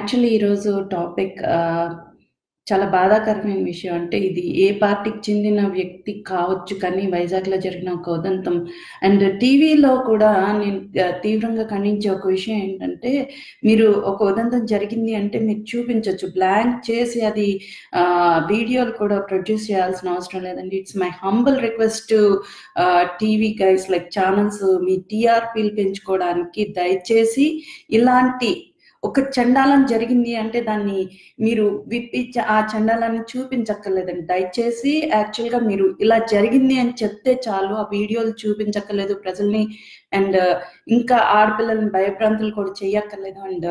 Actually ఈరోజు topic ఆహ్, చాలా బాధాకరమైన విషయం. అంటే ఇది ఏ పార్టీకి చెందిన వ్యక్తి కావచ్చు కానీ వైజాగ్‌లో జరిగిన ఒక ఉదంతం అండ్ టీవీలో కూడా నేను ఆహ్, తీవ్రంగా ఖండించే ఒక విషయం ఏంటంటే, మీరు ఒక ఉదంతం జరిగింది అంటే మీరు చూపించొచ్చు. బ్లాంక్ చేసి అది ఆహ్, వీడియోలు కూడా ప్రొడ్యూస్ చేయాల్సిన అవసరం లేదండి. It's my humble request to ah, TV guys like channels మీ టీఆర్‌పీలు పెంచుకోవడానికి దయచేసి ఇలాంటి ఒక చండాలం జరిగింది అంటే దాన్ని మీరు విప్పి చ ఆ చండాలాన్ని చూపించక్కర్లేదండి. దయచేసి యాక్చువల్‌గా మీరు ఇలా జరిగింది అని చెప్తే చాలు. ఆ వీడియోలు చూపించక్కర్లేదు ప్రజల్ని అండ్ ఇంకా ఆడపిల్లల్ని భయభ్రాంతులు కూడా చేయక్కర్లేదు. అండ్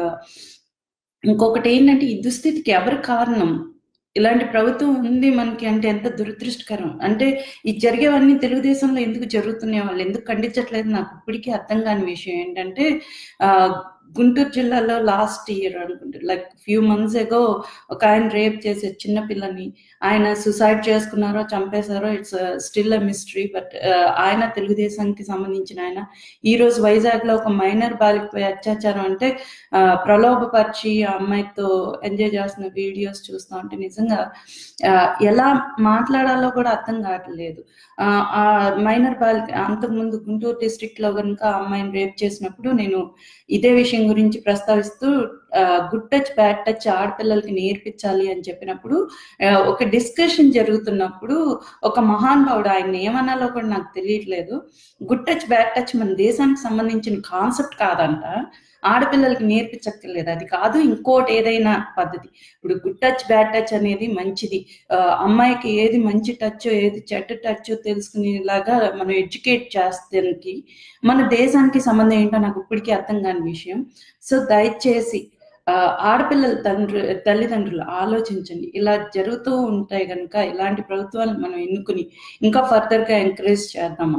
ఇంకొకటేంటంటే ఈ దుస్థితికి ఎవరు కారణం? ఇలాంటి ప్రభుత్వం ఉంది మనకి అంటే ఎంత దురదృష్టకరం. అంటే ఈ జరిగేవన్నీ తెలుగుదేశంలో ఎందుకు జరుగుతున్నాయి? వాళ్ళు ఎందుకు ఖండించట్లేదు నాకు ఇప్పటికీ అర్థం కాని విషయం ఏంటంటే ఆహ్, గుంటూరు జిల్లాలో లాస్ట్ ఇయర్ అనుకుంటా లైక్ ఫ్యూ మంత్స్ ఎగో ఒకాయన రేప్ చేసే చిన్న పిల్లని ఆయన సూసైడ్ చేసుకున్నారో, చంపేసారో it's still a mystery. But ah, ఆయన తెలుగుదేశానికి సంబంధించిన ఆయన. ఈరోజు వైజాగ్‌లో ఒక మైనర్ బాలికపై అత్యాచారం అంటే ఆహ్, ప్రలోభపరిచి ఆ అమ్మాయితో ఎంజాయ్ చేస్తున్న వీడియోస్ చూస్తా ఉంటే నిజంగా ఆహ్, ఎలా మాట్లాడాలో కూడా అర్థం కావట్లేదు. ఆహ్, ఆ మైనర్ బాలిక అంతకుముందు గుంటూరు డిస్ట్రిక్ట్‌లో గనుక ఆ అమ్మాయిని రేప్ చేసినప్పుడు నేను ఇదే విషయం గురించి ప్రస్తావిస్తూ ఆహ్, గుడ్ టచ్, బ్యాడ్ టచ్ ఆడపిల్లలకి నేర్పించాలి అని చెప్పినప్పుడు ఆహ్, ఒక డిస్కషన్ జరుగుతున్నప్పుడు ఒక మహానుభావుడు ఆయన్ని ఏమనాలో కూడా నాకు తెలియట్లేదు. గుడ్ టచ్, బ్యాడ్ టచ్ మన దేశానికి సంబంధించిన కాన్సెప్ట్ కాదంట. ఆడపిల్లలకి నేర్పించక్కర్లేదు. అది కాదు ఇంకోటి ఏదైనా పద్ధతి. ఇప్పుడు గుడ్ టచ్, బ్యాడ్ టచ్ అనేది మంచిది. ఆహ్, అమ్మాయికి ఏది మంచి టచ్చో, ఏది చెడ్డ టచ్చో తెలుసుకునేలాగా మనం ఎడ్యుకేట్ చేస్తానికి మన దేశానికి సంబంధం ఏంటో నాకు ఇప్పటికీ అర్థం కాని విషయం. సో దయచేసి ఆహ్, ఆడపిల్లల తండ్రు తల్లిదండ్రులు ఆలోచించండి. ఇలా జరుగుతూ ఉంటాయి గనుక ఇలాంటి ప్రభుత్వాలను మనం ఎన్నుకొని ఇంకా ఫర్దర్‌గా ఎంకరేజ్ చేద్దామా?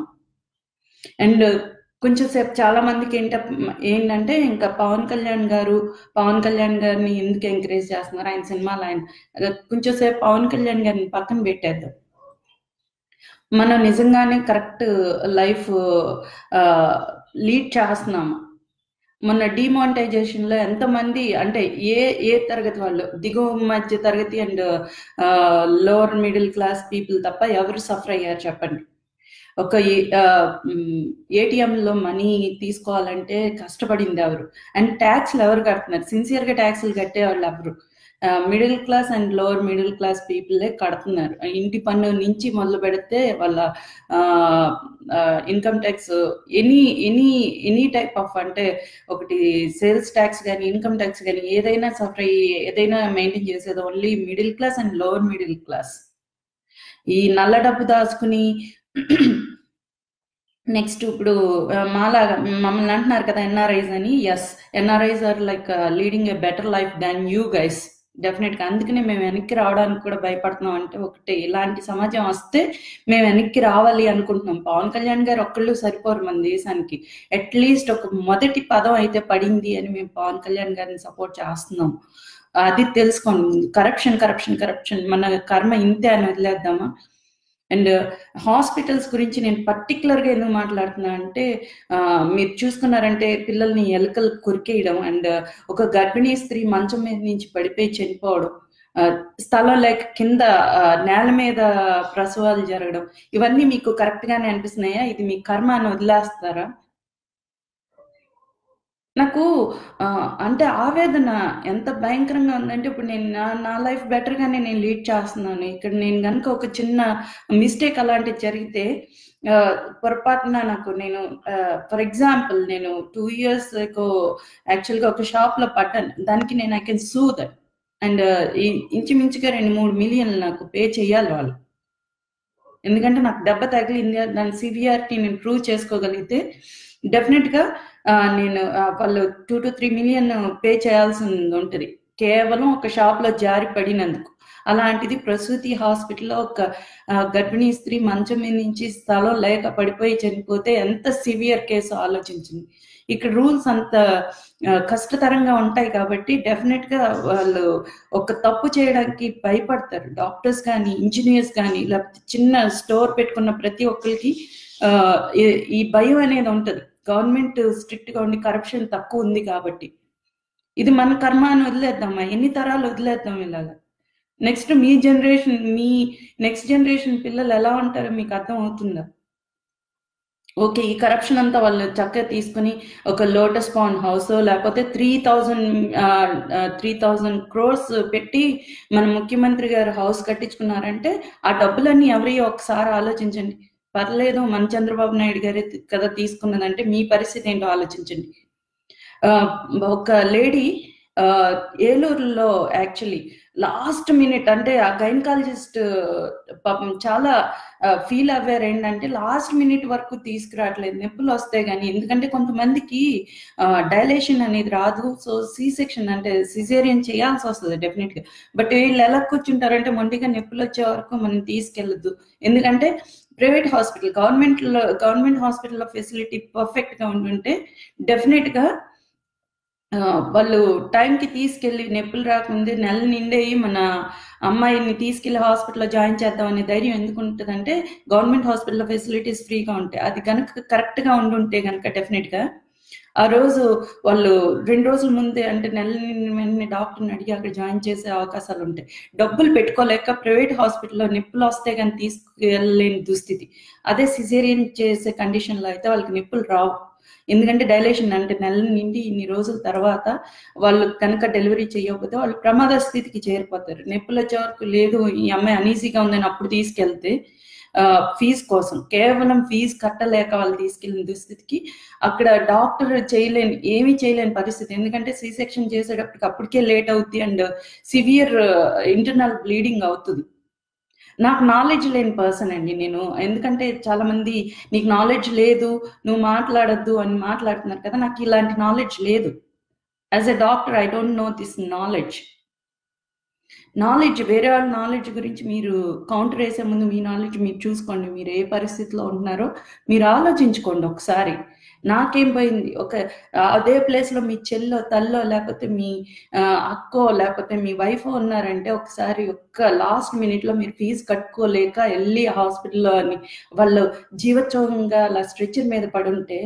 అండ్ కొంచెం సేపు చాలా మందికి ఏంట ఏంటంటే ఇంకా పవన్ కళ్యాణ్ గారు, పవన్ కళ్యాణ్ గారిని ఎందుకు ఎంకరేజ్ చేస్తున్నారు? ఆయన సినిమాలు ఆయన ఆహ్, కొంచెం సేపు పవన్ కళ్యాణ్ గారిని పక్కన పెట్టేద్దాం. మనం నిజంగానే కరెక్ట్ లైఫ్ ఆహ్, లీడ్ చేస్తున్నామా? మొన్న డీమానిటైజేషన్‌లో ఎంతమంది అంటే ఏ ఏ తరగతి వాళ్ళు దిగువ మధ్య తరగతి అండ్ ఆహ్, లోవర్ మిడిల్ క్లాస్ పీపుల్ తప్ప ఎవరు సఫర్ అయ్యారు చెప్పండి? ఒక ఏ ఆహ్, హ్మ్. ఏటీఎంలో మనీ తీసుకోవాలంటే కష్టపడింది ఎవరు? అండ్ టాక్స్‌లు ఎవరు కడుతున్నారు? సిన్సియర్‌గా టాక్స్‌లు కట్టేవాళ్ళు ఎవరు? Ah, middle class and lower middle class పీపులే కడుతున్నారు. ఇంటి పన్ను నుంచి మొదలుపెడితే వాళ్ళ ah, ah, income tax any any any type of అంటే ఒకటి సేల్స్ టాక్స్ గాని, ఇన్‌కమ్ టాక్స్ గాని ఏదైనా సఫర్ అయ్యి ఏదైనా మెయింటైన్ చేసేది only middle class and lower middle class. ఈ నల్ల డబ్బు దాచుకుని నెక్స్ట్ ఇప్పుడు ఆహ్, మాలాగా మమ్మల్ని అంటున్నారు కదా! ఎన్ఆర్ఐస్ అని. Yes. NRIs are like leading a better life than you guys. డెఫినెట్‌గా. అందుకనే మేము వెనక్కి రావడానికి కూడా భయపడుతున్నాం. అంటే ఒకటే ఇలాంటి సమాజం వస్తే మేము వెనక్కి రావాలి అనుకుంటున్నాం. పవన్ కళ్యాణ్ గారు ఒక్కళ్ళు సరిపోరు మన దేశానికి. అట్‌లీస్ట్ ఒక మొదటి పదం అయితే పడింది అని మేము పవన్ కళ్యాణ్ గారిని సపోర్ట్ చేస్తున్నాం. అది తెలుసుకోండి. కరప్షన్, కరప్షన్, కరప్షన్ మన కర్మ ఇంతే అని వదిలేద్దామా? అండ్ హాస్పిటల్స్ గురించి నేను పర్టిక్యులర్‌గా ఎందుకు మాట్లాడుతున్నా అంటే ఆహ్, మీరు చూసుకున్నారంటే పిల్లల్ని ఎలుకలు కొరికేయడం అండ్ ఒక గర్భిణీ స్త్రీ మంచం మీద నుంచి పడిపోయి చనిపోవడం. ఆహ్, స్థలం లేక కింద ఆహ్, నేల మీద ప్రసవాలు జరగడం. ఇవన్నీ మీకు కరెక్ట్‌గానే అనిపిస్తున్నాయా? ఇది మీ కర్మ అని వదిలేస్తారా? నాకు ఆహ్, అంటే ఆవేదన ఎంత భయంకరంగా ఉందంటే ఇప్పుడు నేను నా నా లైఫ్ బెటర్‌గానే నేను లీడ్ చేస్తున్నాను. ఇక్కడ నేను గనుక ఒక చిన్న మిస్టేక్ అలాంటిది జరిగితే ఆహ్, పొరపాటున నాకు నేను ఆహ్, ఫర్ ఎగ్జాంపుల్ నేను 2 ఇయర్స్ ఎగో యాక్చువల్‌గా ఒక షాప్‌లో పడ్డాను. దానికి నేను I can sue that. And ఇ ఇంచుమించుగా 2, 3 మిలియన్లు నాకు పే చేయాలి వాళ్ళు. ఎందుకంటే నాకు దెబ్బ తగిలింది. దాని సివియారిటీ నేను ప్రూవ్ చేసుకోగలిగితే డెఫినిట్‌గా ఆహ్, నేను ఆహ్, వాళ్ళు 2-3 మిలియన్ పే చేయాల్సింది ఉంటది. కేవలం ఒక షాప్‌లో జారి పడినందుకు. అలాంటిది ప్రసూతి హాస్పిటల్‌లో ఒక ఆహ్, గర్భిణీ స్త్రీ మంచం మీద నుంచి స్థలం లేక పడిపోయి చనిపోతే ఎంత సివియర్ కేసో ఆలోచించండి. ఇక్కడ రూల్స్ అంత ఆహ్, కష్టతరంగా ఉంటాయి కాబట్టి డెఫినిట్‌గా వాళ్ళు ఒక తప్పు చేయడానికి భయపడతారు. డాక్టర్స్ గాని, ఇంజినీర్స్ గాని లేకపోతే చిన్న స్టోర్ పెట్టుకున్న ప్రతి ఒక్కళ్ళకి ఆహ్, ఈ ఈ భయం అనేది ఉంటది. గవర్నమెంట్ స్ట్రిక్ట్‌గా ఉండి కరప్షన్ తక్కువ ఉంది కాబట్టి. ఇది మన కర్మ అని వదిలేద్దామా ఎన్ని తరాలు వదిలేద్దాం ఇలాగా నెక్స్ట్ మీ జనరేషన్ మీ నెక్స్ట్ జనరేషన్ పిల్లలు ఎలా ఉంటారో మీకు అర్థం అవుతుందా ఓకే ఈ కరప్షన్ అంతా వాళ్ళు చక్కగా తీసుకుని ఒక లోటస్ పాండ్ హౌస్ లేకపోతే three thousand three thousand crores పెట్టి మన ముఖ్యమంత్రి గారు హౌస్ కట్టించుకున్నారంటే ఆ డబ్బులన్నీ ఎవరియో ఒకసారి ఆలోచించండి పర్లేదు మన చంద్రబాబు నాయుడు గారి కదా తీసుకున్నదంటే మీ పరిస్థితి ఏంటో ఆలోచించండి ఆ, ఒక లేడీ ఏలూరులో యాక్చువల్లీ లాస్ట్ మినిట్ అంటే ఆ గైనకాలజిస్ట్ పాపం చాలా ఫీల్ అవ్వారు ఏంటంటే లాస్ట్ మినిట్ వరకు తీసుకురావట్లేదు నొప్పులు వస్తాయి కానీ ఎందుకంటే కొంతమందికి డైలేషన్ అనేది రాదు సో సి సెక్షన్ అంటే సిజేరియన్ చేయాల్సి వస్తుంది డెఫినెట్ గా బట్ వీళ్ళు ఎలా కూర్చుంటారంటే మొండిగా నొప్పులు వచ్చే వరకు మనం తీసుకెళ్ళద్దు ఎందుకంటే ప్రైవేట్ హాస్పిటల్ గవర్నమెంట్ లో గవర్నమెంట్ హాస్పిటల్లో ఫెసిలిటీ పర్ఫెక్ట్ గా ఉంటుంటే డెఫినెట్ గా ఆ, వాళ్ళు టైంకి తీసుకెళ్లి నొప్పులు రాకముందే నెల నిండేయి మన అమ్మాయిని తీసుకెళ్లి హాస్పిటల్లో జాయిన్ చేద్దాం అనే ధైర్యం ఎందుకు ఉంటుందంటే గవర్నమెంట్ హాస్పిటల్లో ఫెసిలిటీస్ ఫ్రీగా ఉంటాయి అది కనుక కరెక్ట్ గా ఉండుంటే కనుక డెఫినెట్ గా ఆ రోజు వాళ్ళు రెండు రోజుల ముందే అంటే నెల నిండిన వెంటనే డాక్టర్ని అడిగి అక్కడ జాయిన్ చేసే అవకాశాలు ఉంటాయి డబ్బులు పెట్టుకోలేక ప్రైవేట్ హాస్పిటల్లో నొప్పులు వస్తే కానీ తీసుకెళ్ళలేని దుస్థితి అదే సిజేరియన్ చేసే కండిషన్లో అయితే వాళ్ళకి నొప్పులు రావు ఎందుకంటే డైలేషన్ అంటే నెల నిండి ఇన్ని రోజుల తర్వాత వాళ్ళు కనుక డెలివరీ చేయకపోతే వాళ్ళు ప్రమాద స్థితికి చేరిపోతారు నొప్పులు వచ్చే వరకు లేదు ఈ అమ్మాయి అనీజీగా ఉందని అప్పుడు తీసుకెళ్తే ఫీజు కోసం కేవలం ఫీజు కట్టలేక వాళ్ళు తీసుకెళ్ళిన దుస్థితికి అక్కడ డాక్టర్ చేయలేని ఏమీ చేయలేని పరిస్థితి ఎందుకంటే సి సెక్షన్ చేసేటప్పటికి అప్పటికే లేట్ అవుద్ది అండ్ సివియర్ ఇంటర్నల్ బ్లీడింగ్ అవుతుంది నాకు నాలెడ్జ్ లేని పర్సన్ అండి నేను ఎందుకంటే చాలా మంది నీకు నాలెడ్జ్ లేదు నువ్వు మాట్లాడద్దు అని మాట్లాడుతున్నారు కదా నాకు ఇలాంటి నాలెడ్జ్ లేదు as a doctor I don't know this knowledge knowledge వేరే వాళ్ళ నాలెడ్జ్ గురించి మీరు కౌంటర్ వేసే ముందు మీ నాలెడ్జ్ మీరు చూసుకోండి మీరు ఏ పరిస్థితిలో ఉంటున్నారో మీరు ఆలోచించుకోండి ఒకసారి నాకేం పోయింది ఒక అదే ప్లేస్ లో మీ చెల్లో తల్లో లేకపోతే మీ ఆ, అక్కో లేకపోతే మీ వైఫ్ ఉన్నారంటే ఒకసారి ఒక్క లాస్ట్ మినిట్ లో మీరు ఫీజు కట్టుకోలేక వెళ్ళి హాస్పిటల్లో అని వాళ్ళు జీవోత్సవంగా అలా స్ట్రెచర్ మీద పడుంటే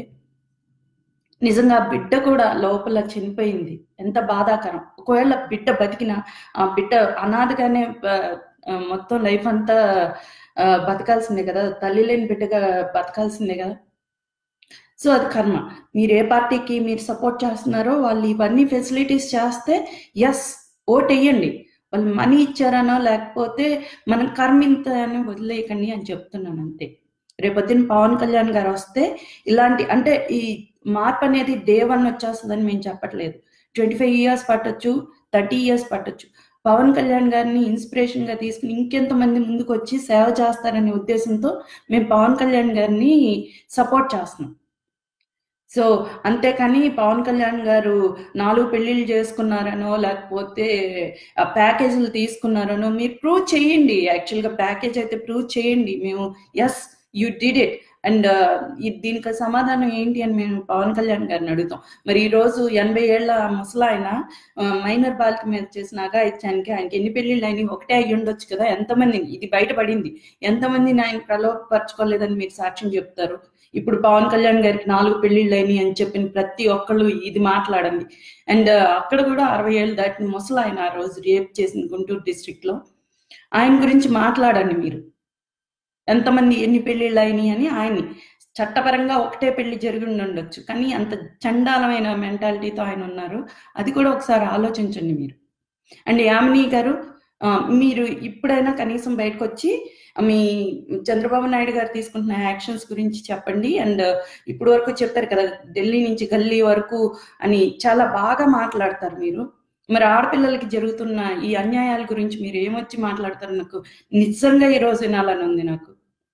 నిజంగా ఆ బిడ్డ కూడా లోపల చనిపోయింది ఎంత బాధాకరం ఒకవేళ బిడ్డ బతికిన ఆ బిడ్డ అనాథగానే ఆ, ఆ, మొత్తం లైఫ్ అంతా ఆ, బతకాల్సిందే కదా తల్లి లేని బిడ్డగా బతకాల్సిందే కదా సో అది కర్మ మీరు ఏ పార్టీకి మీరు సపోర్ట్ చేస్తున్నారో వాళ్ళు ఇవన్నీ ఫెసిలిటీస్ చేస్తే ఎస్ ఓట్ వేయండి వాళ్ళు మనీ ఇచ్చారనో లేకపోతే మనం కర్మ ఇంత అని వదిలేయకండి అని చెప్తున్నాను అంతే రేపొద్దున పవన్ కళ్యాణ్ గారు వస్తే ఇలాంటి అంటే ఈ మార్పు అనేది డే వన్ వచ్చేస్తుందని మేము చెప్పట్లేదు ట్వంటీ ఫైవ్ ఇయర్స్ పట్టొచ్చు థర్టీ ఇయర్స్ పట్టొచ్చు పవన్ కళ్యాణ్ గారిని ఇన్స్పిరేషన్ గా తీసుకుని ఇంకెంతమంది ముందుకు వచ్చి సేవ చేస్తారనే ఉద్దేశంతో మేము పవన్ కళ్యాణ్ గారిని సపోర్ట్ చేస్తున్నాం సో అంతేకాని పవన్ కళ్యాణ్ గారు నాలుగు పెళ్లిళ్ళు చేసుకున్నారనో లేకపోతే ఆ ప్యాకేజీలు తీసుకున్నారనో మీరు ప్రూవ్ చేయండి యాక్చువల్గా ప్యాకేజ్ అయితే ప్రూవ్ చేయండి మేము yes you did it and దీనికి సమాధానం ఏంటి అని మేము పవన్ కళ్యాణ్ గారిని అడుగుతాం మరి ఈ రోజు ఎనభై ఏళ్ల ముసలాయన మైనర్ బాలిక మీద చేసిన అఘాయిత్యానికి ఆయనకి ఎన్ని పెళ్లిళ్ళు అయినాయి ఒకటే అయ్యి ఉండొచ్చు కదా ఎంతమంది ఇది బయటపడింది ఎంతమందిని ఆయన ప్రలోభపరచుకోలేదని మీరు సాక్ష్యం చెప్తారు ఇప్పుడు పవన్ కళ్యాణ్ గారికి నాలుగు పెళ్లిళ్ళు అయినాయి అని చెప్పిన ప్రతి ఒక్కళ్ళు ఇది మాట్లాడండి అండ్ అక్కడ కూడా అరవై ఏళ్ళు దాటిన ముసలు ఆయన ఆ రోజు రేప్ చేసింది గుంటూరు డిస్ట్రిక్ట్ లో ఆయన గురించి మాట్లాడండి మీరు ఎంతమంది ఎన్ని పెళ్లిళ్ళు అయినాయి అని ఆయన్ని చట్టపరంగా ఒకటే పెళ్లి జరిగి ఉండొచ్చు కానీ అంత చండాలమైన మెంటాలిటీతో ఆయన ఉన్నారు అది కూడా ఒకసారి ఆలోచించండి మీరు అండ్ యామిని గారు ఆ, మీరు ఇప్పుడైనా కనీసం బయటకు వచ్చి మీ చంద్రబాబు నాయుడు గారు తీసుకుంటున్న యాక్షన్స్ గురించి చెప్పండి అండ్ ఇప్పుడు వరకు చెప్పారు కదా ఢిల్లీ నుంచి గల్లీ వరకు అని చాలా బాగా మాట్లాడతారు మీరు మరి ఆడపిల్లలకి జరుగుతున్న ఈ అన్యాయాల గురించి మీరు ఏమొచ్చి మాట్లాడతారు నాకు నిజంగా ఈ రోజు వినాలని ఉంది నాకు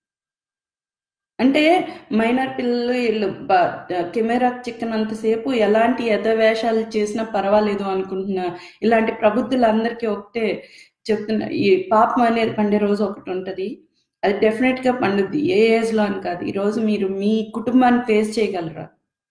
అంటే మైనర్ పిల్లలు వీళ్ళు కెమెరా చిక్కనంతసేపు ఎలాంటి యథవేషాలు చేసినా పర్వాలేదు అనుకుంటున్న ఇలాంటి ప్రబుద్ధులందరికీ ఒకటే చెప్తున్నా ఈ పాపం అనేది పండే రోజు ఒకటి ఉంటది అది డెఫినెట్ గా పండుద్ది ఏ ఏజ్ లో అని కాదు ఈ రోజు మీరు మీ కుటుంబాన్ని ఫేస్ చేయగలరా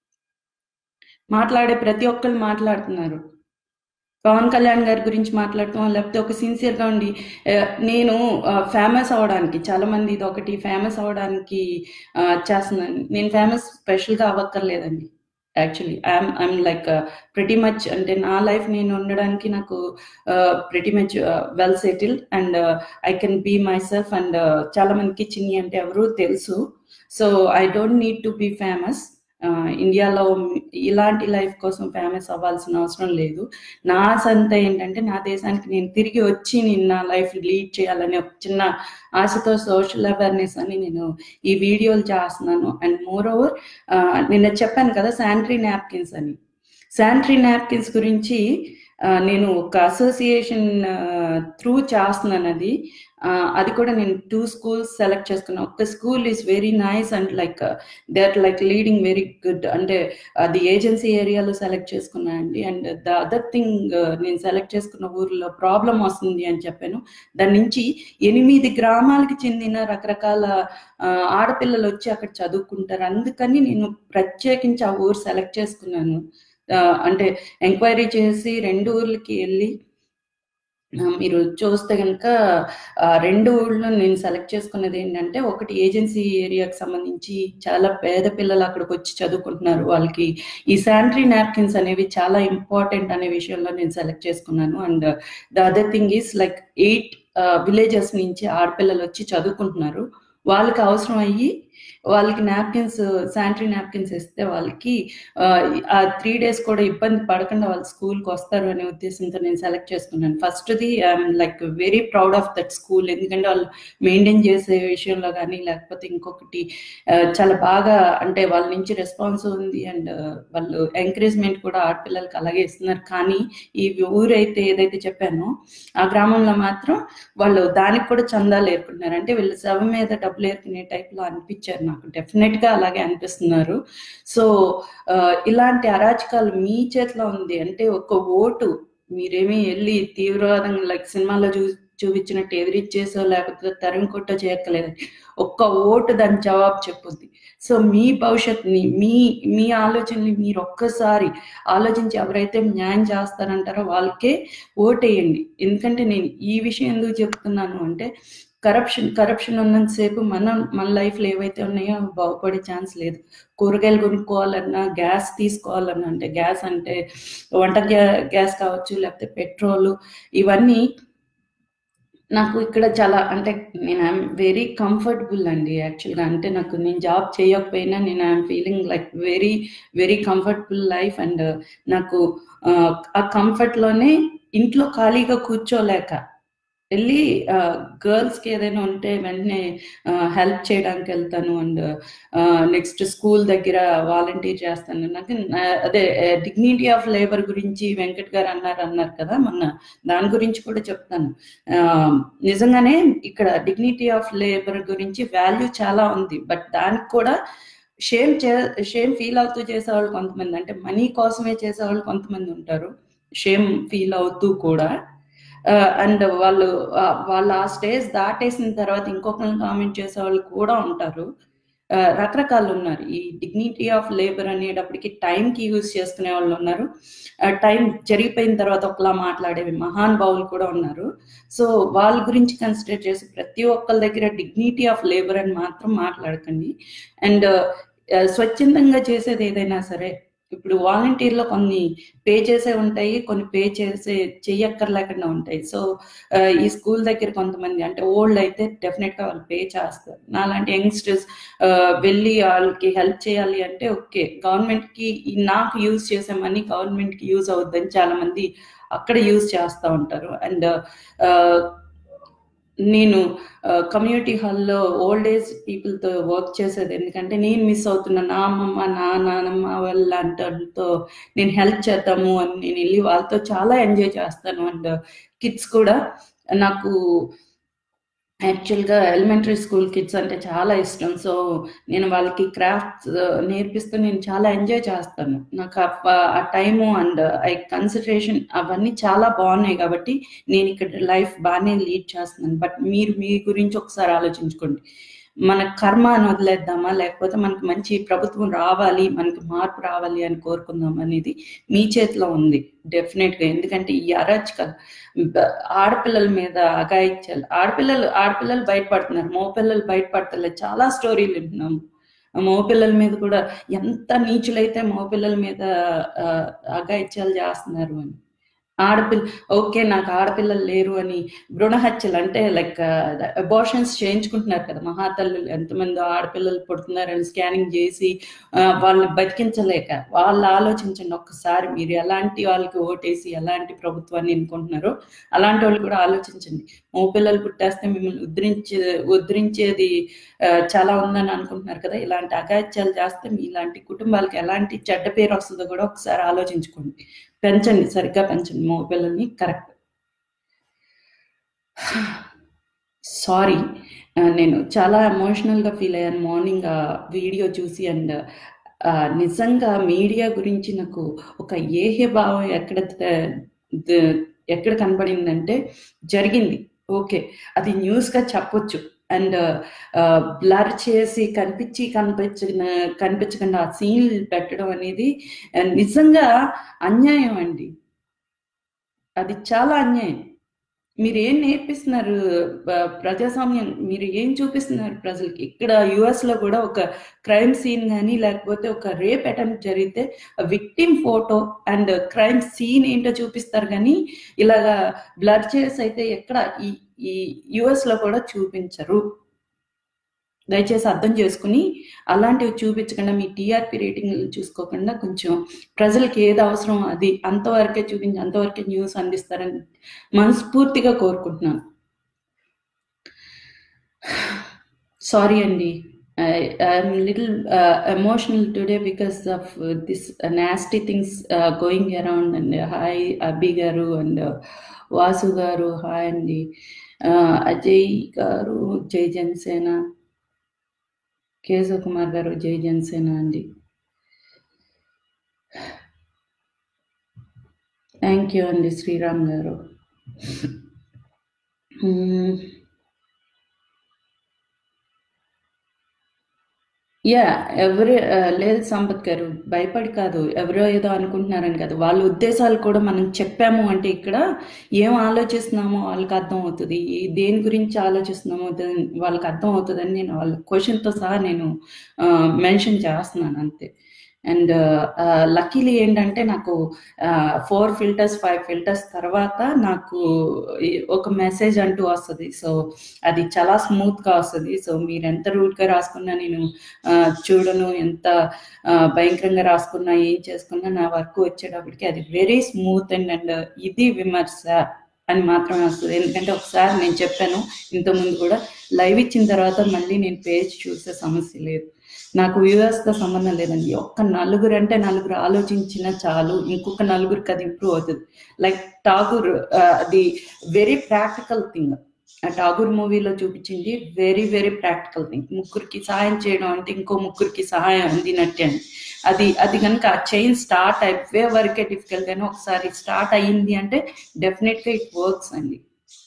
మాట్లాడే ప్రతి ఒక్కరు మాట్లాడుతున్నారు పవన్ కళ్యాణ్ గారి గురించి మాట్లాడుతాం లేకపోతే ఒక సిన్సియర్ గా ఉండి ఆ, నేను ఫేమస్ అవడానికి చాలా మంది ఇది ఒకటి ఫేమస్ అవడానికి ఆ, చేస్తున్నాను నేను ఫేమస్ స్పెషల్ గా అవ్వక్కర్లేదండి actually I'm I'm like pretty much అంటే నా లైఫ్ నేను ఉండడానికి నాకు pretty much well settle and I can be myself and చాలా మందికి చిన్ని అంటే ఎవరు తెలుసు so I don't need to be famous ఇండియాలో ఇలాంటి లైఫ్ కోసం ఫేమస్ అవ్వాల్సిన అవసరం లేదు నా ఆశ అంతా ఏంటంటే నా దేశానికి నేను తిరిగి వచ్చి నేను నా లైఫ్ లీడ్ చేయాలని ఒక చిన్న ఆశతో సోషల్ అవేర్నెస్ అని నేను ఈ వీడియోలు చేస్తున్నాను అండ్ మోర్ ఓవర్ నిన్న చెప్పాను కదా శానిటరీ నాప్కిన్స్ అని శానిటరీ నాప్కిన్స్ గురించి నేను ఒక అసోసియేషన్ త్రూ చేస్తున్నాను అది అది కూడా నేను టూ స్కూల్స్ సెలెక్ట్ చేసుకున్నాను ఒక school is very nice and like they are like leading very good అంటే అది ఏజెన్సీ ఏరియాలో సెలెక్ట్ చేసుకున్నాను అండి అండ్ ద అదర్ థింగ్ నేను సెలెక్ట్ చేసుకున్న ఊర్లో ప్రాబ్లం వస్తుంది అని చెప్పాను దాని నుంచి ఎనిమిది గ్రామాలకు చెందిన రకరకాల ఆడపిల్లలు వచ్చి అక్కడ చదువుకుంటారు అందుకని నేను ప్రత్యేకించి ఆ ఊరు సెలెక్ట్ చేసుకున్నాను అంటే ఎంక్వైరీ చేసి రెండు ఊర్లకి వెళ్ళి మీరు చూస్తే కనుక రెండు ఊళ్ళో నేను సెలెక్ట్ చేసుకున్నది ఏంటంటే ఒకటి ఏజెన్సీ ఏరియాకి సంబంధించి చాలా పేద పిల్లలు అక్కడికి వచ్చి చదువుకుంటున్నారు వాళ్ళకి ఈ శానిటరీ నాప్కిన్స్ అనేవి చాలా ఇంపార్టెంట్ అనే విషయంలో నేను సెలెక్ట్ చేసుకున్నాను and the other thing is like eight villages నుంచి ఆడపిల్లలు వచ్చి చదువుకుంటున్నారు వాళ్ళకి అవసరం అయ్యి వాళ్ళకి నాప్కిన్స్ శానిటరీ నాప్కిన్స్ ఇస్తే వాళ్ళకి ఆ త్రీ డేస్ కూడా ఇబ్బంది పడకుండా వాళ్ళు స్కూల్కి వస్తారు అనే ఉద్దేశంతో నేను సెలెక్ట్ చేసుకున్నాను ఫస్ట్ది I'm like very proud of that school ఎందుకంటే వాళ్ళు మెయింటైన్ చేసే విషయంలో కానీ లేకపోతే ఇంకొకటి చాలా బాగా అంటే వాళ్ళ నుంచి రెస్పాన్స్ ఉంది అండ్ వాళ్ళు ఎంకరేజ్మెంట్ కూడా ఆడపిల్లలకి అలాగే ఇస్తున్నారు కానీ ఈ ఊరైతే ఏదైతే చెప్పానో ఆ గ్రామంలో మాత్రం వాళ్ళు దానికి కూడా చందాలు ఏర్పడినారు అంటే వీళ్ళు శవ మీద డబ్బులు ఏర్పడిన టైప్లో అనిపించారు నాకు డెఫినెట్ గా అలాగే అనిపిస్తున్నారు సో ఇలాంటి అరాచకాలు మీ చేతిలో ఉంది అంటే ఒక ఓటు మీరేమీ వెళ్ళి తీవ్రవాదంగా లైక్ సినిమాలో చూ చూపించినట్టు ఎదిరిచ్చేసో లేకపోతే తరిమి కొట్టో చేయక్కలేదు ఒక్క ఓటు దాని జవాబు చెప్పుద్ది సో మీ భవిష్యత్తుని మీ మీ ఆలోచనని మీరు ఒక్కసారి ఆలోచించి ఎవరైతే న్యాయం చేస్తారంటారో వాళ్ళకే ఓటేయండి ఎందుకంటే నేను ఈ విషయం ఎందుకు చెప్తున్నాను అంటే కరప్షన్ కరప్షన్ ఉన్నంతసేపు మన మన లైఫ్లో ఏవైతే ఉన్నాయో బాగుపడే ఛాన్స్ లేదు కూరగాయలు కొనుక్కోవాలన్నా గ్యాస్ తీసుకోవాలన్నా అంటే గ్యాస్ అంటే వంట గ్యాస్ కావచ్చు లేకపోతే పెట్రోల్ ఇవన్నీ నాకు ఇక్కడ చాలా అంటే నేను ఐఎమ్ వెరీ కంఫర్టబుల్ అండి యాక్చువల్గా అంటే నాకు నేను జాబ్ చేయకపోయినా నేను I'm feeling like very very comfortable life and నాకు ఆ కంఫర్ట్లోనే ఇంట్లో ఖాళీగా కూర్చోలేక వెళ్ళి గర్ల్స్కి ఏదైనా ఉంటే వెంటనే హెల్ప్ చేయడానికి వెళ్తాను అండ్ నెక్స్ట్ స్కూల్ దగ్గర వాలంటీర్ చేస్తాను నాకు అదే డిగ్నిటీ ఆఫ్ లేబర్ గురించి వెంకట్ గారు అన్నారు అన్నారు కదా మొన్న దాని గురించి కూడా చెప్తాను నిజంగానే ఇక్కడ డిగ్నిటీ ఆఫ్ లేబర్ గురించి వాల్యూ చాలా ఉంది బట్ దానికి కూడా షేమ్ చే షేమ్ ఫీల్ అవుతూ చేసేవాళ్ళు కొంతమంది అంటే మనీ కోసమే చేసేవాళ్ళు కొంతమంది ఉంటారు షేమ్ ఫీల్ అవుతూ కూడా అండ్ వాళ్ళు వాళ్ళు ఆ స్టేజ్ దాటేసిన తర్వాత ఇంకొకరిని కామెంట్ చేసే వాళ్ళు కూడా ఉంటారు రకరకాలు ఉన్నారు ఈ డిగ్నిటీ ఆఫ్ లేబర్ అనేటప్పటికి టైంకి యూజ్ చేసుకునే వాళ్ళు ఉన్నారు టైం జరిగిపోయిన తర్వాత ఒకలా మాట్లాడేవి మహాన్ బావులు కూడా ఉన్నారు సో వాళ్ళ గురించి కన్సిడర్ చేసి ప్రతి ఒక్కరి దగ్గర డిగ్నిటీ ఆఫ్ లేబర్ అని మాత్రం మాట్లాడకండి అండ్ స్వచ్ఛందంగా చేసేది ఏదైనా సరే ఇప్పుడు వాలంటీర్లో కొన్ని పే చేసే ఉంటాయి కొన్ని పే చేసే చెయ్యక్కర్లేకుండా ఉంటాయి సో ఈ స్కూల్ దగ్గర కొంతమంది అంటే ఓల్డ్ అయితే డెఫినెట్గా వాళ్ళు పే చేస్తారు నాలాంటి యంగ్స్టర్స్ వెళ్ళి వాళ్ళకి హెల్ప్ చేయాలి అంటే ఓకే గవర్నమెంట్కి నాకు యూజ్ చేసే మనీ గవర్నమెంట్కి యూజ్ అవుద్దని చాలా మంది అక్కడ యూజ్ చేస్తూ ఉంటారు అండ్ నేను కమ్యూనిటీ హాల్లో ఓల్డ్ ఏజ్ పీపుల్తో వర్క్ చేసేది ఎందుకంటే నేను మిస్ అవుతున్నా నా అమ్మమ్మ నా నానమ్మ వాళ్ళతో నేను హెల్ప్ చేద్దాము అని నేను వెళ్ళి వాళ్ళతో చాలా ఎంజాయ్ చేస్తాను అండ్ కిడ్స్ కూడా నాకు యాక్చువల్గా ఎలిమెంటరీ స్కూల్ కిడ్స్ అంటే చాలా ఇష్టం సో నేను వాళ్ళకి క్రాఫ్ట్స్ నేర్పిస్తూ నేను చాలా ఎంజాయ్ చేస్తాను నాకు ఆ టైము అండ్ ఐ కన్సిడరేషన్ అవన్నీ చాలా బాగున్నాయి కాబట్టి నేను ఇక్కడ లైఫ్ బాగానే లీడ్ చేస్తున్నాను బట్ మీరు మీ గురించి ఒకసారి ఆలోచించుకోండి మన కర్మ అని వదిలేద్దామా లేకపోతే మనకి మంచి ప్రభుత్వం రావాలి మనకి మార్పు రావాలి అని కోరుకుందాం అనేది మీ చేతిలో ఉంది డెఫినెట్గా ఎందుకంటే ఈ అరాచకాలు ఆడపిల్లల మీద అగాయిత్యాలు ఆడపిల్లలు ఆడపిల్లలు బయటపడుతున్నారు మగపిల్లలు బయటపడతలేదు చాలా స్టోరీలు వింటున్నాము మగపిల్లల మీద కూడా ఎంత నీచులైతే మగపిల్లల మీద ఆ, అఘాయిత్యాలు చేస్తున్నారు అని ఆడపిల్ల ఓకే నాకు ఆడపిల్లలు లేరు అని భ్రూణ హత్యలు అంటే లైక్ అబార్షన్స్ చేయించుకుంటున్నారు కదా మహాతల్లులు ఎంతమంది ఆడపిల్లలు పుడుతున్నారని స్కానింగ్ చేసి ఆ, వాళ్ళని బతికించలేక వాళ్ళు ఆలోచించండి ఒక్కసారి మీరు ఎలాంటి వాళ్ళకి ఓటేసి ఎలాంటి ప్రభుత్వాన్ని ఎన్నుకుంటున్నారో అలాంటి వాళ్ళు కూడా ఆలోచించండి మగపిల్లలు పుట్టేస్తే మిమ్మల్ని ఉద్ధరించే ఉద్ధరించేది ఆ, చాలా ఉందని అనుకుంటున్నారు కదా ఇలాంటి అగాత్యాలు చేస్తే మీ ఇలాంటి కుటుంబాలకి ఎలాంటి చెడ్డ పేరు వస్తుందో కూడా ఒకసారి ఆలోచించుకోండి పెంచండి సరిగ్గా పెంచండి మగపిల్లల్ని కరెక్ట్ సారీ నేను చాలా ఎమోషనల్గా ఫీల్ అయ్యాను మార్నింగ్ ఆ వీడియో చూసి అండ్ నిజంగా మీడియా గురించి నాకు ఒక ఏహ్య భావం ఎక్కడ త- ద- ఎక్కడ కనబడిందంటే జరిగింది ఓకే అది న్యూస్గా చెప్పొచ్చు అండ్ బ్లర్ చేసి కనిపించి కనిపించిన కనిపించకుండా ఆ సీన్లు పెట్టడం అనేది ఆ, నిజంగా అన్యాయం అండి అది చాలా అన్యాయం మీరు ఏం నేర్పిస్తున్నారు ప- ప్రజాస్వామ్యం మీరు ఏం చూపిస్తున్నారు ప్రజలకి ఇక్కడ యుఎస్ లో కూడా ఒక క్రైమ్ సీన్ కానీ లేకపోతే ఒక రేప్ అటెంప్ట్ జరిగితే victim photo and crime scene ఏంటో చూపిస్తారు కానీ ఇలాగా బ్లర్ చేసి అయితే ఎక్కడ ఈ ఈ యుఎస్ లో కూడా చూపించరు దయచేసి అర్థం చేసుకుని అలాంటివి చూపించకుండా మీ టీఆర్పీ రేటింగ్ చూసుకోకుండా కొంచెం ప్రజలకి ఏది అవసరం అది అంతవరకే చూపించి అంతవరకే న్యూస్ అందిస్తారని మనస్ఫూర్తిగా కోరుకుంటున్నాను సారీ అండి I'm little emotional today because of this nasty things going around and hi Abbi గారు అండ్ వాసు గారు హాయ్ అండి Uh, అజయ్ గారు జై జనసేన కేశవ్ కుమార్ గారు జై జనసేన అండి థ్యాంక్ యూ అండి శ్రీరామ్ గారు మ్మ్. యా ఎవరు ఆ, లేదు సంపత్ గారు భయపడి కాదు ఎవరో ఏదో అనుకుంటున్నారని కాదు వాళ్ళ ఉద్దేశాలు కూడా మనం చెప్పాము అంటే ఇక్కడ ఏం ఆలోచిస్తున్నామో వాళ్ళకి అర్థం అవుతుంది ఈ దేని గురించి ఆలోచిస్తున్నామో దాని- వాళ్ళకి అర్థం అవుతుందని నేను వాళ్ళ క్వశ్చన్తో సహా నేను మెన్షన్ చేస్తున్నాను అంతే అండ్ లక్కీలీ ఏంటంటే నాకు ఫోర్ ఫిల్టర్స్ ఫైవ్ ఫిల్టర్స్ తర్వాత నాకు ఈ ఒక మెసేజ్ అంటూ వస్తుంది సో అది చాలా స్మూత్గా వస్తుంది సో మీరు ఎంత రూట్గా రాసుకున్నా నేను ఆ, చూడను ఎంత ఆ, భయంకరంగా రాసుకున్నా ఏం చేసుకున్నా నా వర్క్ వచ్చేటప్పటికి అది వెరీ స్మూత్ అండ్ అండ్ ఇది విమర్శ అని మాత్రమే వస్తుంది ఎందుకంటే ఒకసారి నేను చెప్పాను ఇంతకుముందు కూడా లైవ్ ఇచ్చిన తర్వాత మళ్ళీ నేను పేజ్ చూసే సమస్య లేదు నాకు వ్యూవర్స్తో సంబంధం లేదండి ఒక్క నలుగురు అంటే నలుగురు ఆలోచించినా చాలు ఇంకొక నలుగురికి అది ఇంప్రూవ్ అవుతుంది లైక్ ఠాగూర్ ఆ, అది వెరీ ప్రాక్టికల్ థింగ్ ఆ ఠాగూర్ మూవీలో చూపించింది వెరీ వెరీ ప్రాక్టికల్ థింగ్ ముగ్గురికి సహాయం చేయడం అంటే ఇంకో ముగ్గురికి సహాయం అందినట్టే అని అది అది కనుక ఆ చైన్ స్టార్ట్ అయిపోయే వరకే డిఫికల్ట్ కానీ ఒకసారి స్టార్ట్ అయ్యింది అంటే డెఫినెట్గా ఇట్ వర్క్స్ అండి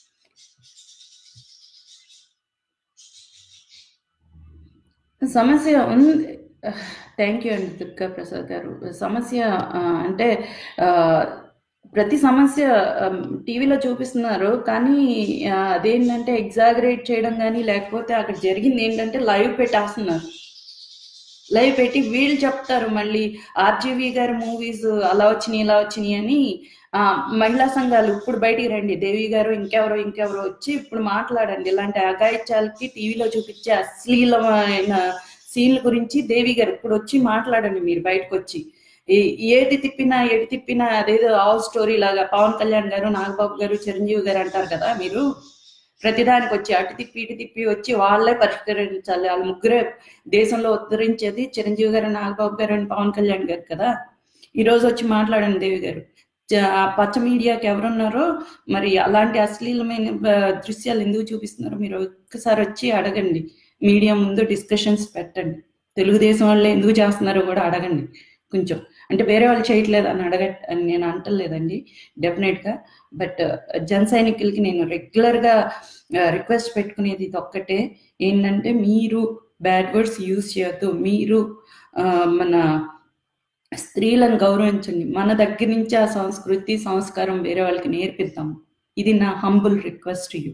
సమస్య ఉంది థ్యాంక్ యూ అండి దుర్గా ప్రసాద్ గారు సమస్య ఆ, అంటే ఆ, ప్రతి సమస్య టీవీలో చూపిస్తున్నారు కానీ ఆ, అదేంటంటే ఎగ్జాగరేట్ చేయడం కానీ లేకపోతే అక్కడ జరిగింది ఏంటంటే లైవ్ పెట్టేస్తున్నారు లైవ్ పెట్టి వీళ్ళు చెప్తారు మళ్ళీ ఆర్జీవి గారి మూవీస్ అలా వచ్చినాయి ఇలా వచ్చినాయి అని ఆ, మహిళా సంఘాలు ఇప్పుడు బయటికి రండి దేవి గారు ఇంకెవరో ఇంకెవరో వచ్చి ఇప్పుడు మాట్లాడండి ఇలాంటి అగాయిత్యాలకి టీవీలో చూపించే అశ్లీలమైన సీన్ల గురించి దేవి గారు ఇప్పుడు వచ్చి మాట్లాడండి మీరు బయటకు వచ్చి ఏ- ఏది తిప్పినా ఎడి తిప్పినా అదేదో ఆల్ స్టోరీ లాగా పవన్ కళ్యాణ్ గారు నాగబాబు గారు చిరంజీవి గారు అంటారు కదా మీరు ప్రతిదానికి వచ్చి అటు తిప్పి ఇటు తిప్పి వచ్చి వాళ్ళే పరిష్కరించాలి వాళ్ళ ముగ్గురే దేశంలో ఉద్ధరించేది చిరంజీవి గారు నాగబాబు గారు అండ్ పవన్ కళ్యాణ్ గారు కదా ఈ రోజు వచ్చి మాట్లాడండి దేవి గారు జ- ఆ పచ్చ మీడియాకి ఎవరున్నారో మరి అలాంటి అశ్లీలమైన ఆ, దృశ్యాలు ఎందుకు చూపిస్తున్నారో మీరు ఒక్కసారి వచ్చి అడగండి మీడియా ముందు డిస్కషన్స్ పెట్టండి తెలుగుదేశం వాళ్ళు ఎందుకు చేస్తున్నారో కూడా అడగండి కొంచెం అంటే వేరే వాళ్ళు చేయట్లేదు అని అడగ అని నేను అంటలేదండి డెఫినెట్గా బట్ జన సైనికులకి నేను రెగ్యులర్గా రిక్వెస్ట్ పెట్టుకునేది ఇది ఒక్కటే ఏంటంటే మీరు బ్యాడ్ వర్డ్స్ యూజ్ చేయొద్దు మీరు ఆ, మన స్త్రీలను గౌరవించండి మన దగ్గర నుంచి ఆ సంస్కృతి సంస్కారం వేరే వాళ్ళకి నేర్పిద్దాం ఇది నా హంబుల్ రిక్వెస్ట్ యూ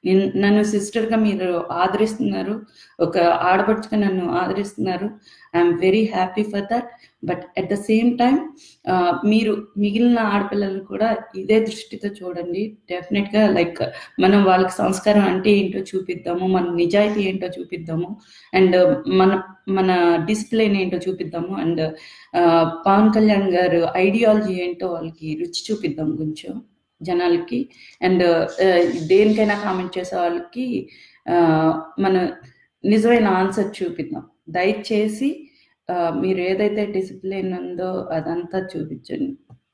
నిన్- నన్ను సిస్టర్గా మీరు ఆదరిస్తున్నారు ఒక ఆడపడుచుగా నన్ను ఆదరిస్తున్నారు I'm very happy for that but at the same time మీరు మిగిలిన ఆడపిల్లలు కూడా ఇదే దృష్టితో చూడండి డెఫినెట్గా లైక్ మనం వాళ్ళకి సంస్కారం అంటే ఏంటో చూపిద్దాము మన నిజాయితీ ఏంటో చూపిద్దాము అండ్ మన మన డిసిప్లిన్ ఏంటో చూపిద్దాము అండ్ పవన్ కళ్యాణ్ గారు ఐడియాలజీ ఏంటో వాళ్ళకి రుచి చూపిద్దాం కొంచెం జనాలకి అండ్ దేనికైనా కామెంట్ చేసే వాళ్ళకి ఆ, మన నిజమైన ఆన్సర్ చూపిద్దాం దయచేసి ఆ, మీరు ఏదైతే డిసిప్లిన్ ఉందో అదంతా చూపించండి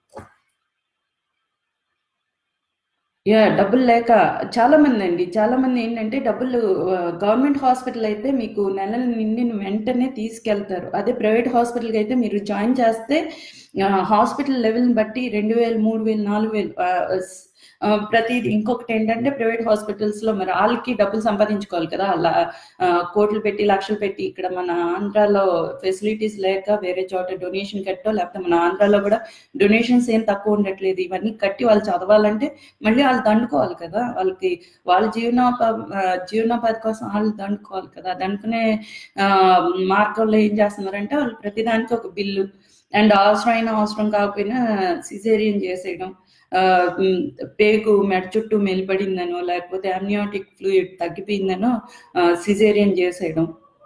యా డబ్బులు లేక చాలా మంది అండి చాలా మంది ఏంటంటే డబ్బులు గవర్నమెంట్ హాస్పిటల్ అయితే మీకు నెలల నిండిన వెంటనే తీసుకెళ్తారు అదే ప్రైవేట్ హాస్పిటల్కి అయితే మీరు జాయిన్ చేస్తే హాస్పిటల్ లెవెల్ని బట్టి రెండు వేలు మూడు వేలు నాలుగు వేలు ఆ, స్- ఆ, ప్రతిది ఇంకొకటి ఏంటంటే ప్రైవేట్ హాస్పిటల్స్ లో మరి వాళ్ళకి డబ్బులు సంపాదించుకోవాలి కదా అలా ఆ, కోట్లు పెట్టి లక్షలు పెట్టి ఇక్కడ మన ఆంధ్రాలో ఫెసిలిటీస్ లేక వేరే చోట డొనేషన్ కట్టో లేకపోతే మన ఆంధ్రాలో కూడా డొనేషన్స్ ఏం తక్కువ ఉండట్లేదు ఇవన్నీ కట్టి వాళ్ళు చదవాలంటే మళ్ళీ వాళ్ళు దండుకోవాలి కదా వాళ్ళకి వాళ్ళ జీవనోపా ఆ, జీవనోపాధి కోసం వాళ్ళు దండుకోవాలి కదా దండుకునే ఆ, మార్గంలో ఏం చేస్తున్నారంటే వాళ్ళు ప్రతిదానికి ఒక బిల్లు అండ్ అవసరమైన అవసరం కాకపోయినా సిజేరియన్ చేసేయడం ఆ, ఉమ్, పేగు మెడ చుట్టూ మెలిపడిందనో లేకపోతే అమ్నియోటిక్ ఫ్లూయిడ్ తగ్గిపోయిందనో సిజేరియన్ చేసేయడం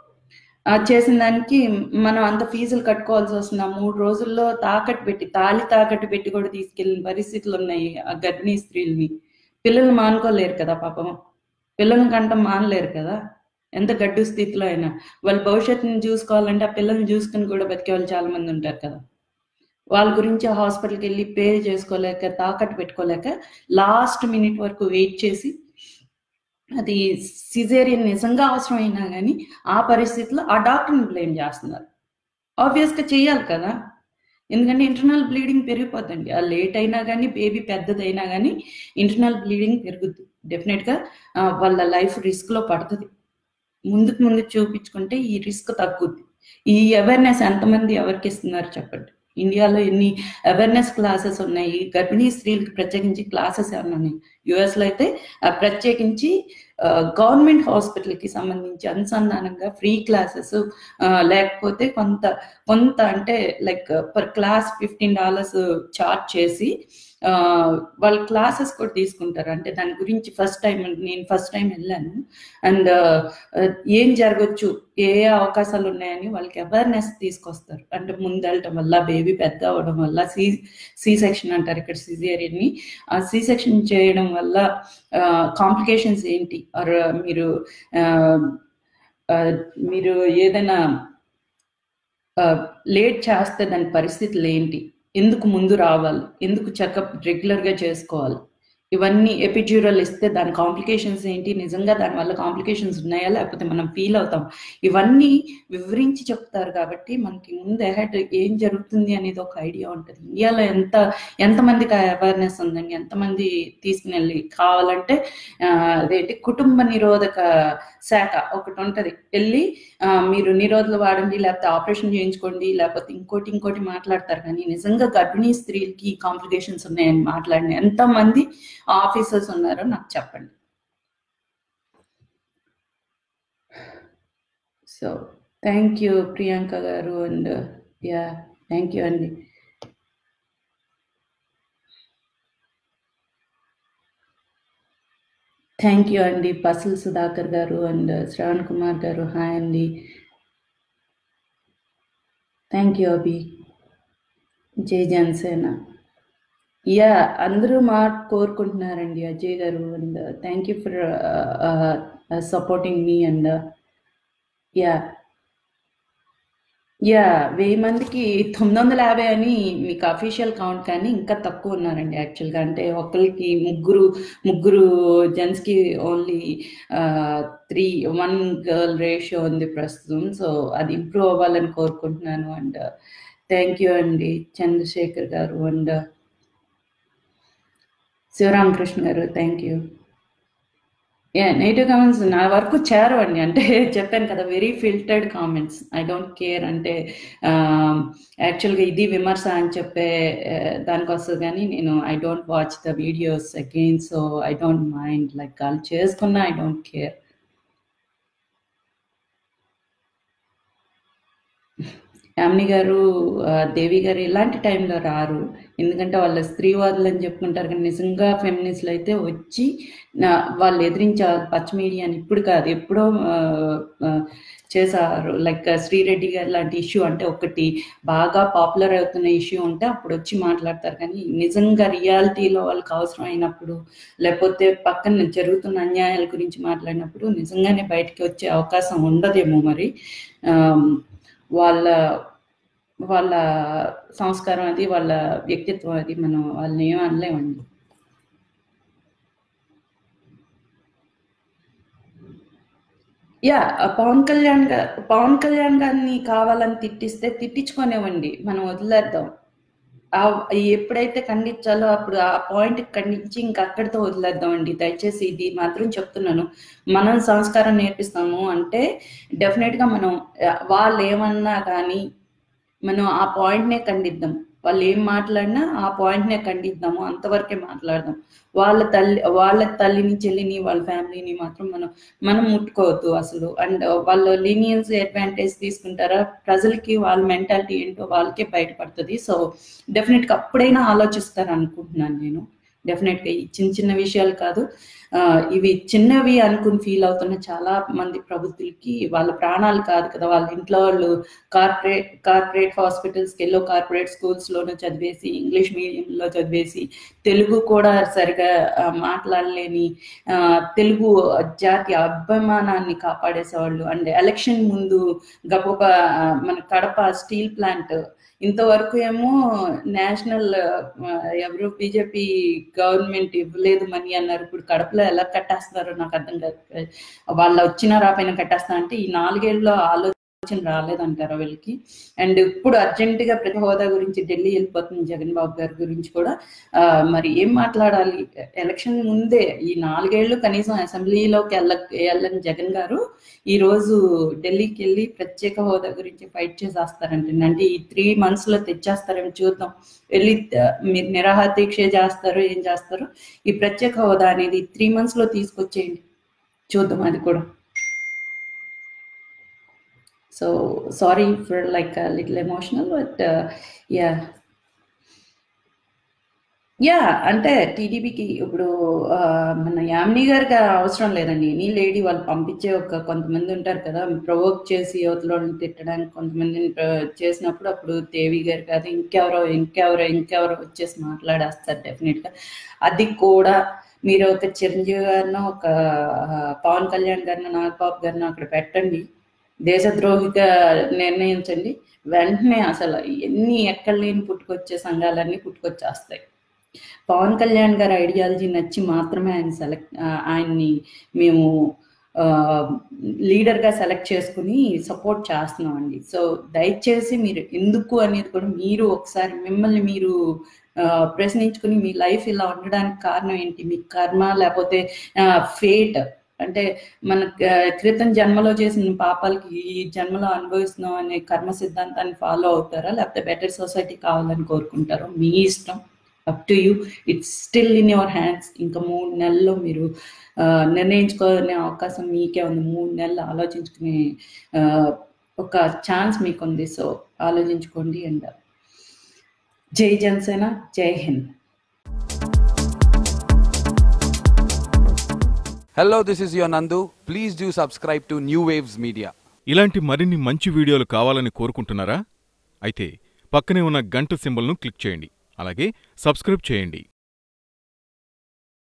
ఆ, చేసిన దానికి మనం అంత ఫీజులు కట్టుకోవాల్సి వస్తుంది ఆ మూడు రోజుల్లో తాకట్టు పెట్టి తాళి తాకట్టు పెట్టి కూడా తీసుకెళ్ళిన పరిస్థితులు ఉన్నాయి ఆ గర్భిణీ స్త్రీల్ని పిల్లల్ని మానుకోలేరు కదా పాపం పిల్లల్ని కంట మానలేరు కదా ఎంత గడ్డు స్థితిలో అయినా వాళ్ళ భవిష్యత్తుని చూసుకోవాలంటే ఆ పిల్లల్ని చూసుకుని కూడా బతికే వాళ్ళు చాలా మంది ఉంటారు కదా వాళ్ళ గురించి హాస్పిటల్కి వెళ్ళి పే చేసుకోలేక తాకట్టు పెట్టుకోలేక లాస్ట్ మినిట్ వరకు వెయిట్ చేసి అది సిజేరియన్ నిజంగా అవసరమైనా కానీ ఆ పరిస్థితిలో ఆ డాక్టర్ని బ్లేమ్ చేస్తున్నారు ఆబ్వియస్గా చేయాలి కదా ఎందుకంటే ఇంటర్నల్ బ్లీడింగ్ పెరిగిపోతుంది ఆ లేట్ అయినా కానీ బేబీ పెద్దదైనా కానీ ఇంటర్నల్ బ్లీడింగ్ పెరుగుద్ది డెఫినెట్గా వాళ్ళ లైఫ్ రిస్క్లో పడుతుంది ముందుకు ముందు చూపించుకుంటే ఈ రిస్క్ తగ్గుద్ది ఈ అవేర్నెస్ ఎంతమంది ఎవరికి ఇస్తున్నారు చెప్పండి ఇండియాలో ఎన్ని అవేర్నెస్ క్లాసెస్ ఉన్నాయి గర్భిణీ స్త్రీలకు ప్రత్యేకించి క్లాసెస్ ఏమైనా ఉన్నాయి యుఎస్లో అయితే ఆ ప్రత్యేకించి గవర్నమెంట్ హాస్పిటల్కి సంబంధించి అనుసంధానంగా ఫ్రీ క్లాసెస్ లేకపోతే కొంత కొంత అంటే like per class fifteen dollars charge చేసి ఆ, వాళ్ళ క్లాసెస్ కూడా తీసుకుంటారు అంటే దాని గురించి ఫస్ట్ టైం నేను ఫస్ట్ టైం వెళ్ళాను అండ్ ఏం జరగచ్చు ఏ ఏ అవకాశాలు ఉన్నాయని వాళ్ళకి అవేర్నెస్ తీసుకొస్తారు అంటే ముందు వెళ్ళటం వల్ల బేబీ పెద్ద అవడం వల్ల సి సి సెక్షన్ అంటారు ఇక్కడ సిజేరియన్ని ఆ సి సెక్షన్ చేయడం వల్ల కాంప్లికేషన్స్ ఏంటి ఆర్ మీరు ఆ, ఆ, మీరు ఏదైనా లేట్ చేస్తే దాని పరిస్థితులు ఏంటి ఎందుకు ముందు రావాలి ఎందుకు చెకప్ రెగ్యులర్గా చేసుకోవాలి ఇవన్నీ ఎపిడ్యూరల్ ఇస్తే దాని కాంప్లికేషన్స్ ఏంటి నిజంగా దానివల్ల కాంప్లికేషన్స్ ఉన్నాయా లేకపోతే మనం ఫీల్ అవుతాం ఇవన్నీ వివరించి చెప్తారు కాబట్టి మనకి ముందు అహెడ్ ఏం జరుగుతుంది అనేది ఒక ఐడియా ఉంటుంది ఇండియాలో ఎంత ఎంతమందికి అవేర్నెస్ ఉందండి ఎంతమంది తీసుకుని వెళ్ళి కావాలంటే ఆ, అదేంటి కుటుంబ నిరోధక శాఖ ఒకటి ఉంటుంది వెళ్ళి ఆ, మీరు నిరోధులు వాడండి లేకపోతే ఆపరేషన్ చేయించుకోండి లేకపోతే ఇంకోటి ఇంకోటి మాట్లాడతారు కానీ నిజంగా గర్భిణీ స్త్రీలకి కాంప్లికేషన్స్ ఉన్నాయని మాట్లాడిన ఎంతమంది ఆఫీసర్స్ ఉన్నారో నాకు చెప్పండి సో థ్యాంక్ యూ ప్రియాంక గారు అండ్ యా థ్యాంక్ యూ అండి థ్యాంక్ యూ అండి పసల్ సుధాకర్ గారు అండ్ శ్రవణ్ కుమార్ గారు హాయ్ అండి థ్యాంక్ యూ అభి జై జనసేన యా అందరూ మాట కోరుకుంటున్నారండి అజయ్ గారు and thank you for supporting మీ అండ్ యా యా వెయ్యి మందికి తొమ్మిది వందల యాభై అని మీకు అఫీషియల్ కౌంట్ కానీ ఇంకా తక్కువ ఉన్నారండి యాక్చువల్గా అంటే ఒకరికి ముగ్గురు ముగ్గురు జెంట్స్కి only three one girl ratio ఉంది ప్రస్తుతం సో అది ఇంప్రూవ్ అవ్వాలని కోరుకుంటున్నాను అండ్ థ్యాంక్ యూ అండి చంద్రశేఖర్ గారు అండ్ శివరామకృష్ణ గారు thank you yeah negative comments నా వరకు చేరవండి అంటే చెప్పాను కదా very filtered comments I don't care అంటే యాక్చువల్గా ఇది విమర్శ అని చెప్పే ఆ, దానికి వస్తుంది కానీ నేను I don't watch the videos again so I don't mind like వాళ్ళు చేసుకున్నా ఐ డోంట్ కేర్ యామిని గారు ఆ, దేవి గారు ఇలాంటి టైంలో రారు ఎందుకంటే వాళ్ళ స్త్రీవాదులు అని చెప్పుకుంటారు కానీ నిజంగా ఫెమినిస్ట్లు అయితే వచ్చి నా వాళ్ళు ఎదిరించారు పచ్చ మీడియాని ఇప్పుడు కాదు ఎప్పుడో ఆ, ఆ, చేశారు లైక్ శ్రీరెడ్డి గారు లాంటి ఇష్యూ అంటే ఒకటి బాగా పాపులర్ అవుతున్న ఇష్యూ ఉంటే అప్పుడు వచ్చి మాట్లాడతారు కానీ నిజంగా రియాలిటీలో వాళ్ళకి అవసరం అయినప్పుడు లేకపోతే పక్కన జరుగుతున్న అన్యాయాల గురించి మాట్లాడినప్పుడు నిజంగానే బయటికి వచ్చే అవకాశం ఉండదేమో మరి ఆమ్, వాళ్ళ వాళ్ళ సంస్కారం అది వాళ్ళ వ్యక్తిత్వం అది మనం వాళ్ళని ఏం అనలేమండి యా ఆ పవన్ కళ్యాణ్ గారు పవన్ కళ్యాణ్ గారిని కావాలని తిట్టిస్తే తిట్టించుకోనివ్వండి మనం వదిలేద్దాం ఆ ఎప్పుడైతే ఖండించాలో అప్పుడు ఆ పాయింట్ ఖండించి ఇంకా అక్కడితో వదిలేద్దాం అండి దయచేసి ఇది మాత్రం చెప్తున్నాను మనం సంస్కారం నేర్పిస్తాము అంటే డెఫినెట్ గా మనం ఆ, వాళ్ళు ఏమన్నా కానీ మనం ఆ పాయింట్నే ఖండిద్దాం వాళ్ళు ఏం మాట్లాడినా ఆ పాయింట్నే ఖండిద్దాము అంతవరకే మాట్లాడదాం వాళ్ళ తల్లి వాళ్ళ తల్లిని చెల్లిని వాళ్ళ ఫ్యామిలీని మాత్రం మనం మనం ముట్టుకోవద్దు అసలు అండ్ వాళ్ళ లీనియన్స్ అడ్వాంటేజ్ తీసుకుంటారా ప్రజలకి వాళ్ళ మెంటాలిటీ ఏంటో వాళ్ళకే బయటపడుతుంది సో డెఫినెట్గా అప్పుడైనా ఆలోచిస్తారు అనుకుంటున్నాను నేను డెఫినెట్గా ఈ చిన్న చిన్న విషయాలు కాదు ఆ, ఇవి చిన్నవి అనుకుని ఫీల్ అవుతున్న చాలా మంది ప్రభుత్వులకి వాళ్ళ ప్రాణాలు కాదు కదా వాళ్ళ ఇంట్లో వాళ్ళు కార్పొరేట్ కార్పొరేట్ హాస్పిటల్స్కి ఎల్లో కార్పొరేట్ స్కూల్స్లోనూ చదివేసి ఇంగ్లీష్ మీడియంలో చదివేసి తెలుగు కూడా సరిగా ఆ, మాట్లాడలేని ఆ, తెలుగు జాతి అభిమానాన్ని కాపాడేసేవాళ్ళు అండ్ ఎలక్షన్ ముందు గబగబా ఆ, మన కడప స్టీల్ ప్లాంట్ ఇంతవరకు ఏమో నేషనల్ ఎవరు బీజేపీ గవర్నమెంట్ ఇవ్వలేదు మనీ అన్నారు ఇప్పుడు కడపలో ఎలా కట్టేస్తున్నారో నాకు అర్థం కాదు వాళ్ళు వచ్చినా రాపోయినా కట్టేస్తా అంటే ఈ నాలుగేళ్ళలో ఆలోచన రాలేదంటారా వీళ్ళకి అండ్ ఇప్పుడు అర్జెంట్ గా ప్రతి హోదా గురించి ఢిల్లీ వెళ్ళిపోతుంది జగన్ బాబు గారి గురించి కూడా ఆ, మరి ఏం మాట్లాడాలి ఎలక్షన్ ముందే ఈ నాలుగేళ్లు కనీసం అసెంబ్లీలోకి వెళ్ళ వెళ్ళని జగన్ గారు ఈ రోజు ఢిల్లీకి వెళ్ళి ప్రత్యేక హోదా గురించి ఫైట్ చేసేస్తారంటే అంటే ఈ త్రీ మంత్స్ లో తెచ్చేస్తారేమో చూద్దాం వెళ్ళి ఆ, మీరు నిరాహార దీక్ష చేస్తారు ఏం చేస్తారు ఈ ప్రత్యేక హోదా అనేది త్రీ మంత్స్ లో తీసుకొచ్చేయండి చూద్దాం అది కూడా so sorry for like little emotional but yeah yeah అంటే టీడీపీకి ఇప్పుడు ఆ, మన యామిని గారికి అవసరం లేదండి ఎనీ లేడీ వాళ్ళు పంపించే ఒక కొంతమంది ఉంటారు కదా ప్రొవోక్ చేసి యువతలోని తిట్టడానికి కొంతమందిని ప్ర- చేసినప్పుడు అప్పుడు దేవి గారు కాదు ఇంకెవరో ఇంకెవరో ఇంకెవరో వచ్చేసి మాట్లాడేస్తారు డెఫినెట్గా అది కూడా మీరు ఒక చిరంజీవి గారినో ఒక ఆ, పవన్ కళ్యాణ్ గారినో నాగబాబు గారినో అక్కడ పెట్టండి దేశద్రోహిగా నిర్ణయించండి వెంటనే అసలు ఎన్ని ఎక్కడ లేని పుట్టుకొచ్చే సంఘాలన్నీ పుట్టుకొచ్చేస్తాయి పవన్ కళ్యాణ్ గారి ఐడియాలజీ నచ్చి మాత్రమే ఆయన సెలెక్ట్ ఆయన్ని మేము లీడర్గా సెలెక్ట్ చేసుకుని సపోర్ట్ చేస్తున్నామండి సో దయచేసి మీరు ఎందుకు అనేది కూడా మీరు ఒకసారి మిమ్మల్ని మీరు ఆ, ప్రశ్నించుకుని మీ లైఫ్ ఇలా ఉండడానికి కారణం ఏంటి మీ కర్మ లేకపోతే ఫేట్ అంటే మన ఆ, క్రితం జన్మలో చేసిన పాపాలకి ఈ జన్మలో అనుభవిస్తున్నాం అనే కర్మ సిద్ధాంతాన్ని ఫాలో అవుతారా లేకపోతే బెటర్ సొసైటీ కావాలని కోరుకుంటారో మీ ఇష్టం up to you it's still in your hands ఇంకా మూడు నెలల్లో మీరు ఆ, నిర్ణయించుకునే అవకాశం మీకే ఉంది మూడు నెలలు ఆలోచించుకునే ఆ, ఒక ఛాన్స్ మీకు ఉంది సో ఆలోచించుకోండి అండ్ జై జనసేన జై Hind Hello, this is your Nandu. Please do subscribe to New Waves Media. ఇలాంటి మరిన్ని మంచి వీడియోలు కావాలని కోరుకుంటున్నారా అయితే పక్కనే ఉన్న గంట సింబల్ను క్లిక్ చేయండి అలాగే సబ్స్క్రైబ్ చేయండి